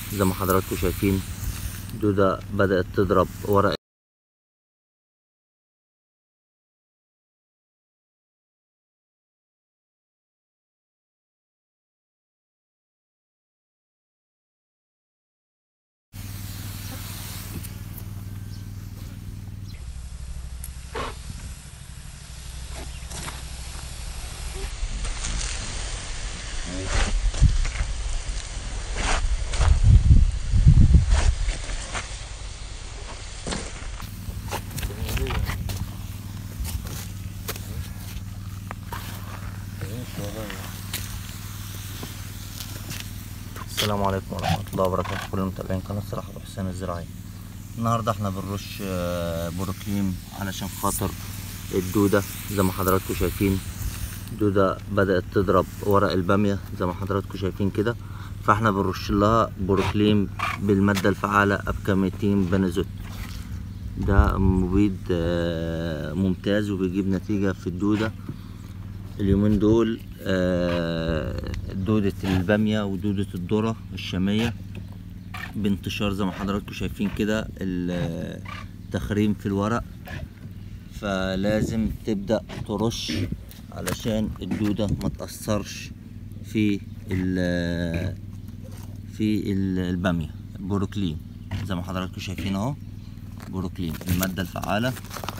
زي ما حضراتكم شايفين دودة بدأت تضرب ورق السلام عليكم ورحمة الله وبركاته كل متابعين قناة صلاح أبو حسين الزراعي النهاردة احنا بنرش آه، بروكليم علشان خاطر الدودة زي ما حضراتكم شايفين الدودة بدأت تضرب ورق البامية زي ما حضراتكم شايفين كده فاحنا بنرش لها بروكليم بالمادة الفعالة أبكاميتين بنزوت ده مبيد آه، ممتاز وبيجيب نتيجة في الدودة اليومين دول آه، دودة البامية ودودة الذرة الشامية بانتشار زي ما حضراتكم شايفين كده التخريم في الورق فلازم تبدأ ترش علشان الدودة ما تأثرش في ال في ال- البامية بروكلين زي ما حضراتكم شايفين اهو بروكلين المادة الفعالة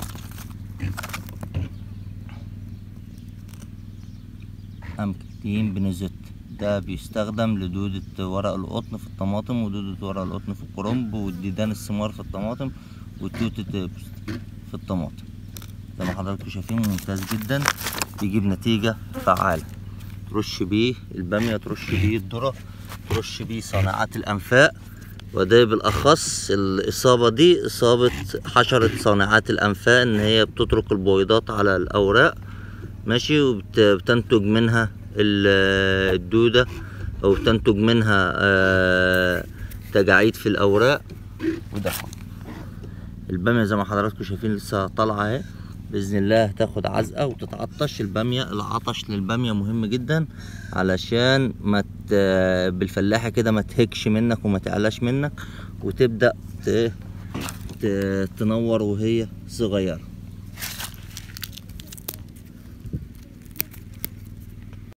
أمكتين بنزت ده بيستخدم لدودة ورق القطن في الطماطم ودودة ورق القطن في الكرنب والديدان الثمار في الطماطم والتوتة في الطماطم زي ما حضراتكم شايفين ممتاز جدا بيجيب نتيجة فعالة ترش بيه البامية ترش بيه الذرة ترش بيه صناعات الأنفاق وده بالأخص الإصابة دي إصابة حشرة صانعات الأنفاق إن هي بتترك البويضات على الأوراق ماشي وبتنتج منها ال- الدودة أو بتنتج منها آه، تجاعيد في الأوراق وده البامية زي ما حضراتكم شايفين لسه طالعة اهي بإذن الله هتاخد عزقة وتتعطش البامية العطش للبامية مهم جدا علشان ما ت... بالفلاحة كده ما تهكش منك وما تعلاش منك وتبدأ ت... ت... تنور وهي صغيرة